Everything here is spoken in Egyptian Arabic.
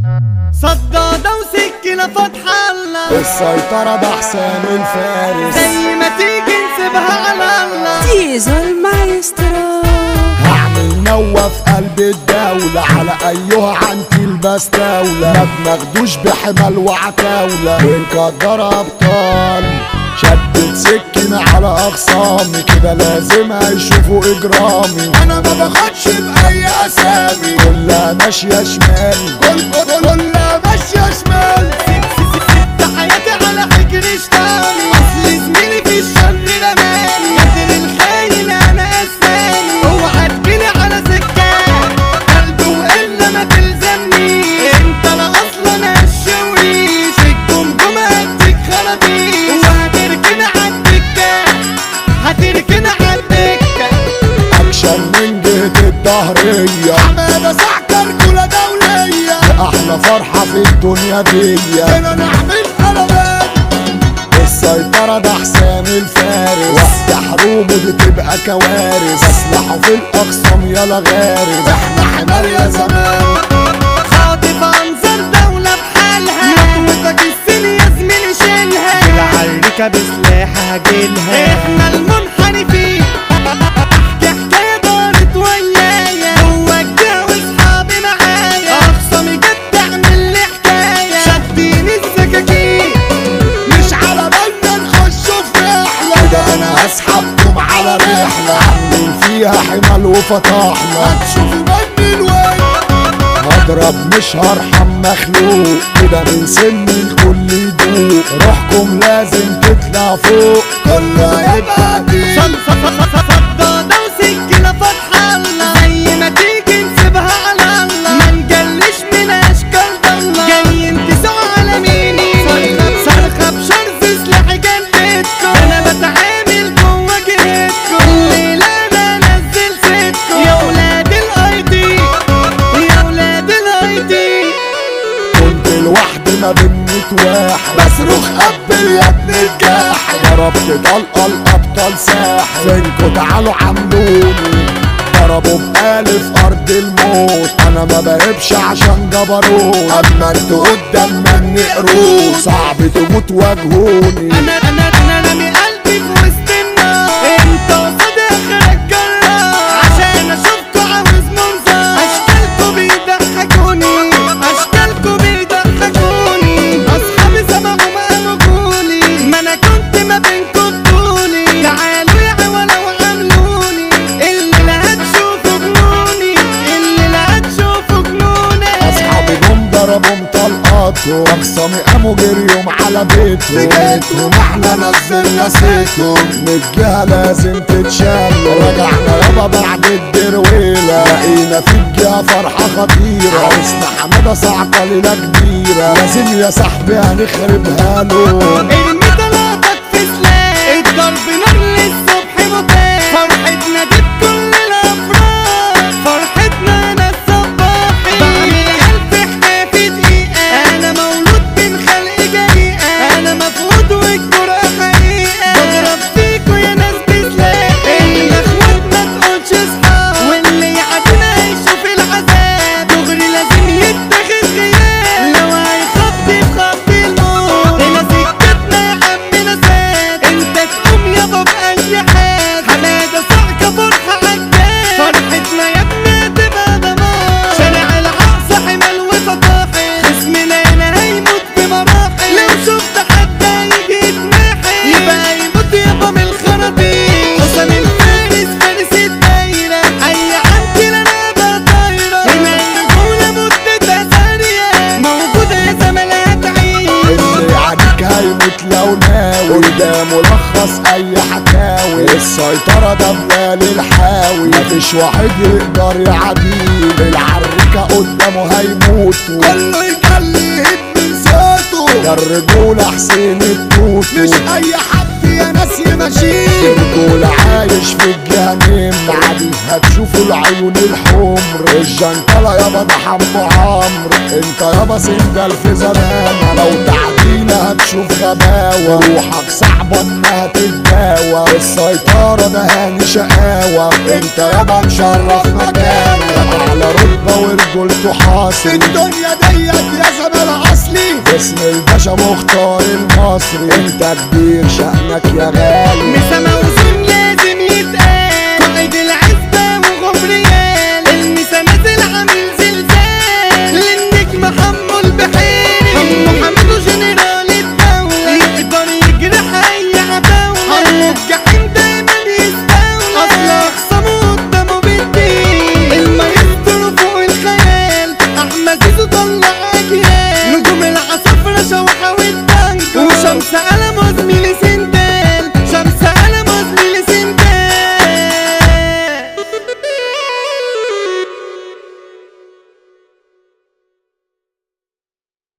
صدادة وسكينة فتحة الله السيطرة ده حسام الفارس زي ما تيجي نسيبها على الله ديزو المايسترو هعمل نوة في قلب الدولة على أيها عنتي البستولة ما بناخدوش بحمل وعتاولة ونقدر أبطال شدت سكينة على أخصامي كده لازم هيشوفوا إجرامي أنا ما باخدش بأي أسامي كلها ماشية شمال كل كل كلها ماشية شمال سبت حياتي على حجر اشتاني اصل زميلي في الشر رماني قدر الخاين انا اساني اوعى تجيلي على سكان قلبي والا ما تلزمنيش انت لا اصلا هالشويش الجمجمة هديك خرابيش وهتركني عالدكة هتركني عالدكة أكشن من جهة الظهرية حمادة سعكر كلها دولية أحلى فرحة في الدنيا دي هنا نعمل قلبان السيطرة ده حسام الفارس وقت حروبه دي تبقى كوارث أسلحه في الأقسام يلا غارز احنا حمار يا زمان خاطف انظر دولة بحالها مطوتك السن يا زميلي شيلها العركة بسلاحها هجيلها احنا المنحرفين احكي حكاية دارت ويايا جوا الجو اصحابي معايا اخصامي جت تعمل لي حكاية شديني السكاكين مش على بالنا نخشوا في رحلة ده أنا هسحبكم على رحلة عاملين فيها حمل وفتحنا هتشوفوا مني الوين هضرب مش هرحم مخلوق كده من سن الكل يدوق روحكم لازم تطلع فوق كله يبقى دي صدادة وسكينة فتحة الله زي ما تيجي نسيبها على الله ما نجلش من اشكال ضلة جايين تسعوا على ميني صرخة بشرز سلاح جلدتكم انا بتعامل جوا جهتكم الليلة انا انزل ستكم يا ولاد الاي دي يا ولاد الاي دي كنت لوحدي ما بين ميت واحد بصرخ قبل يا ابن الجاحد ضربت طلقه الابطال ساحل فينكوا تعالوا عملوني ضربوا بألف أرض الموت أنا ما بهبش عشان جبروت أما انتوا قدام مني قرود صعب تموت واجهوني انا انا انا رامي قلبي في وسط النار انت قصاد اخرك جرار عشان اشوفكوا عاوز منظر اشكالكوا بيضحكوني اشكالكوا بيضحكوني اصحابي سمعوا ما قالوا قولي ما انا كنت ما بينكوا بطولي تعالوا يا عوالة وعاملوني اللي لا هتشوفوا جنوني اللي لا هتشوفوا جنوني أصحابي جم ضربوا طلقاتهم أقسامي قاموا جريهم على بيتهم بيتهم احنا نزلنا سيتهم من الجهة لازم تتشال رجعنا يابا بعد الدرويلة لقينا في الجهة فرحة خطيرة عرسنا حمادة صعقة ليلة كبيرة لازم يا صاحبي هنخربها له ارمي طلقتك في سلاح الضرب نار للصبح مباح فرحتنا دي بكل الافراح فرحتنا انا الصباحي بعمل الف حكايه في دقيقه انا مولود من خلق جريئه انا مفقود والجرأة حقيقه بضرب فيكوا يا ناس بسلاح اللي اخوات ما تقولش اصحاب واللي يعدينا هيشوف العذاب دغري لازم يتاخد غياب لو هيخبي بخبي الموت هنا سكتنا يا عمنا ساد انت تقوم يابا بأي حال حمادة صعقة فرحة عجال فرحتنا يا ابني تبقى دمار شارع العقص حمل وفطاحل خصمنا هنا هيموت بمراحل لو شفت حد هيجي يتناحل يبقى يموت يابا من الخراطيم حسام الفارس فارس الدايرة أي عندي لنا بقى طايرة هنا الرجولة مدتها ثانية موجودة يا زملاء تعيش اللي عليك هيموت لو ناوي وده ملخص اي حكاوي السيطرة ده بلال الحاوي مفيش واحد يقدر يعديه العركة قدامه هيموت كله يجلي يهد من ذاته ده الرجولة حسين التوت مش اي حد يا ناس يمشيه الرجولة عايش في الجحيم عادي هتشوفوا العيون الحمر الجنطلة يابا ده حمو عمرو انت يابا سندل في زمان لو تعدي فينا هتشوف غباوة روحك صعبة انها تتداوى السيطرة ده هاني شقاوة انت يابا مشرف مكانك على رتبة ورجولته حاصل الدنيا ديت يا زمان اصلي اسم الباشا مختار المصري انت كبير شأنك يا غالي مسا موسم لازم يتقال قائد العزبة وغبريال المسا نازل عامل زلزال للنجم حمو البحيري حمو حمدو جنرال الدولة يقدر يجرح أي عداولة حمو الجحيم دايما يستولى أصل أخصامه قدامه بالدين المايسترو فوق الخيال أحمد زيزو طلع أجيال نجوم العصافرة شوحة والبنك وشمس قلم